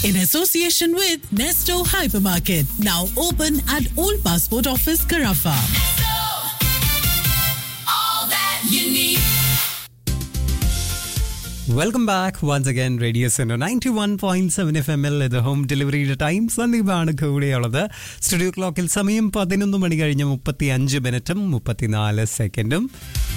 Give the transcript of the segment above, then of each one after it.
in association with Nesto Hypermarket, now open at Old Passport Office, Carafa. Welcome back once again radio centre ninety one point seven F M എൽ ഇത് home ഡെലിവറിയുടെ time സന്ദീപാണ് കൂടെയുള്ളത് studio ക്ലോക്കിൽ സമയം പതിനൊന്ന് മണി കഴിഞ്ഞ് മുപ്പത്തി അഞ്ച് മിനിറ്റും മുപ്പത്തിനാല് സെക്കൻഡും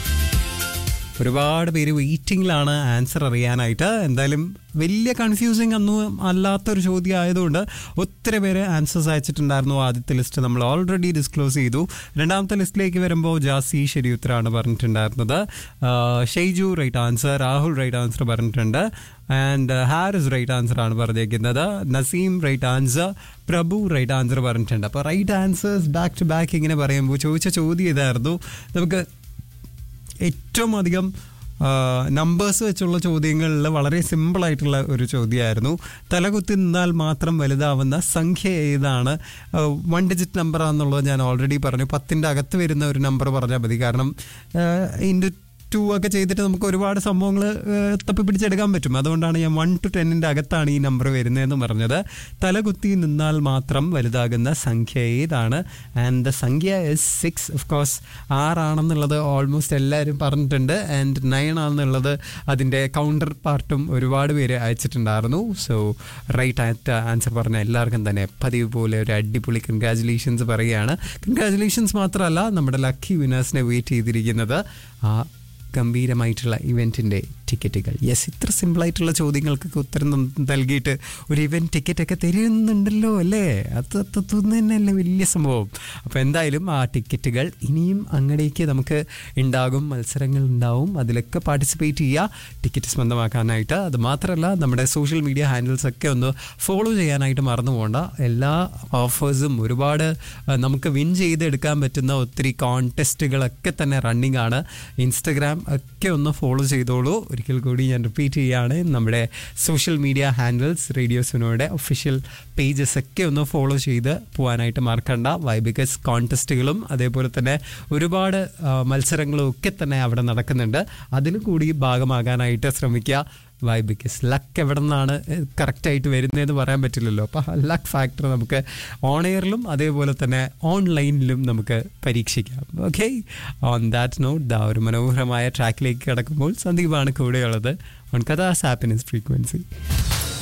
ഒരുപാട് പേര് വെയിറ്റിംഗിലാണ് ആൻസർ അറിയാനായിട്ട് എന്തായാലും വലിയ കൺഫ്യൂസിങ് ഒന്നും അല്ലാത്തൊരു ചോദ്യം ആയതുകൊണ്ട് ഒത്തിരി പേര് ആൻസേഴ്സ് അയച്ചിട്ടുണ്ടായിരുന്നു ആദ്യത്തെ ലിസ്റ്റ് നമ്മൾ ഓൾറെഡി ഡിസ്ക്ലോസ് ചെയ്തു രണ്ടാമത്തെ ലിസ്റ്റിലേക്ക് വരുമ്പോൾ ജാസി ശരി ഉത്തരമാണ് പറഞ്ഞിട്ടുണ്ടായിരുന്നത് ആ, Sheiju right answer Rahul right answer പറഞ്ഞിട്ടുണ്ട് ആൻഡ് ഹാരിസ് റൈറ്റ് ആൻസർ ആണ് പറഞ്ഞിരിക്കുന്നത് Naseem right answer Prabhu right answer പറഞ്ഞിട്ടുണ്ട് അപ്പോൾ right answers back to back ഇങ്ങനെ പറയുമ്പോൾ ചോദിച്ച ചോദ്യം ഇതായിരുന്നു നമുക്ക് ഏറ്റവും അധികം നമ്പേഴ്സ് വെച്ചുള്ള ചോദ്യങ്ങളിൽ വളരെ സിമ്പിൾ ആയിട്ടുള്ള ഒരു ചോദ്യമായിരുന്നു തലകുത്തി നിന്നാൽ മാത്രം വലുതാവുന്ന സംഖ്യ ഏതാണ് വൺ ഡിജിറ്റ് നമ്പർ ആണെന്നുള്ളത് ഞാൻ ഓൾറെഡി പറഞ്ഞു പത്തിൻ്റെ അകത്ത് വരുന്ന ഒരു നമ്പർ പറഞ്ഞാൽ മതി കാരണം ഇൻറ്റു ടു ഒക്കെ ചെയ്തിട്ട് നമുക്ക് ഒരുപാട് സംഭവങ്ങൾ തപ്പി പിടിച്ചെടുക്കാൻ പറ്റും അതുകൊണ്ടാണ് ഞാൻ വൺ ടു ടെന്നിൻ്റെ അകത്താണ് ഈ നമ്പർ വരുന്നതെന്ന് പറഞ്ഞത് തലകുത്തി നിന്നാൽ മാത്രം വലുതാകുന്ന സംഖ്യ ഏതാണ് ആൻഡ് ദ സംഖ്യ ഇസ് സിക്സ് ഓഫ് കോഴ്സ് ആറാണെന്നുള്ളത് ഓൾമോസ്റ്റ് എല്ലാവരും പറഞ്ഞിട്ടുണ്ട് ആൻഡ് നയൻ ആണെന്നുള്ളത് അതിൻ്റെ കൗണ്ടർ പാർട്ടും ഒരുപാട് പേര് അയച്ചിട്ടുണ്ടായിരുന്നു സോ റൈറ്റ് ആയിട്ട് ആൻസർ പറഞ്ഞ എല്ലാവർക്കും തന്നെ പതിവ് പോലെ ഒരു അടിപൊളി കൺഗ്രാചുലേഷൻസ് പറയുകയാണ് കൺഗ്രാചുലേഷൻസ് മാത്രമല്ല നമ്മുടെ ലക്കി വിനേഴ്സിനെ വെയിറ്റ് ചെയ്തിരിക്കുന്നത് ആ ഗംഭീരമായിട്ടുള്ള ഇവൻറ്റിൻ്റെ ടിക്കറ്റുകൾ യെസ് ഇത്ര സിമ്പിളായിട്ടുള്ള ചോദ്യങ്ങൾക്കൊക്കെ ഉത്തരം ന- നൽകിയിട്ട് ഒരു ഇവൻറ്റ് ടിക്കറ്റൊക്കെ തരുന്നുണ്ടല്ലോ അല്ലേ അത് അത് തന്നെയല്ലേ വലിയ സംഭവം അപ്പോൾ എന്തായാലും ആ ടിക്കറ്റുകൾ ഇനിയും അങ്ങടേക്ക് നമുക്ക് ഉണ്ടാകും മത്സരങ്ങൾ ഉണ്ടാവും അതിലൊക്കെ പാർട്ടിസിപ്പേറ്റ് ചെയ്യുക ടിക്കറ്റ് സ്വന്തമാക്കാനായിട്ട് അത് മാത്രമല്ല നമ്മുടെ സോഷ്യൽ മീഡിയ ഹാൻഡിൽസ് ഒക്കെ ഒന്ന് ഫോളോ ചെയ്യാനായിട്ട് മറന്നു പോകണ്ട എല്ലാ ഓഫേഴ്സും ഒരുപാട് ആ, നമുക്ക് വിൻ ചെയ്തെടുക്കാൻ പറ്റുന്ന ഒത്തിരി കോൺടെസ്റ്റുകളൊക്കെ തന്നെ റണ്ണിങ് ആണ് ഇൻസ്റ്റഗ്രാം ഒക്കെ ഒന്ന് ഫോളോ ചെയ്തോളൂ ഒരിക്കൽ കൂടി ഞാൻ റിപ്പീറ്റ് ചെയ്യുകയാണ് നമ്മുടെ സോഷ്യൽ മീഡിയ ഹാൻഡിൽസ് റേഡിയോസിനോടെ ഒഫീഷ്യൽ പേജസ് ഒക്കെ ഒന്ന് ഫോളോ ചെയ്ത് പോകാനായിട്ട് മറക്കണ്ട വൈബിക്കസ് കോൺടെസ്റ്റുകളും അതേപോലെ തന്നെ ഒരുപാട് ആ, മത്സരങ്ങളും ഒക്കെ തന്നെ അവിടെ നടക്കുന്നുണ്ട് അതിൽ കൂടി ഭാഗമാകാനായിട്ട് ശ്രമിക്കുക വൈ ബിക്കോസ് ലക്ക് എവിടെ നിന്നാണ് കറക്റ്റായിട്ട് വരുന്നതെന്ന് പറയാൻ പറ്റില്ലല്ലോ അപ്പോൾ ലക്ക് ഫാക്ടർ നമുക്ക് ഓൺ എയറിലും അതേപോലെ തന്നെ ഓൺലൈനിലും നമുക്ക് പരീക്ഷിക്കാം ഓക്കെ ഓൺ ദാറ്റ് നോട്ട് ദാ ഒരു മനോഹരമായ ട്രാക്കിലേക്ക് കിടക്കുമ്പോൾ സന്ദീപാണ് കൂടെയുള്ളത് ഓൺ കഥാസ് ഹാപ്പിനെസ് ഫ്രീക്വൻസി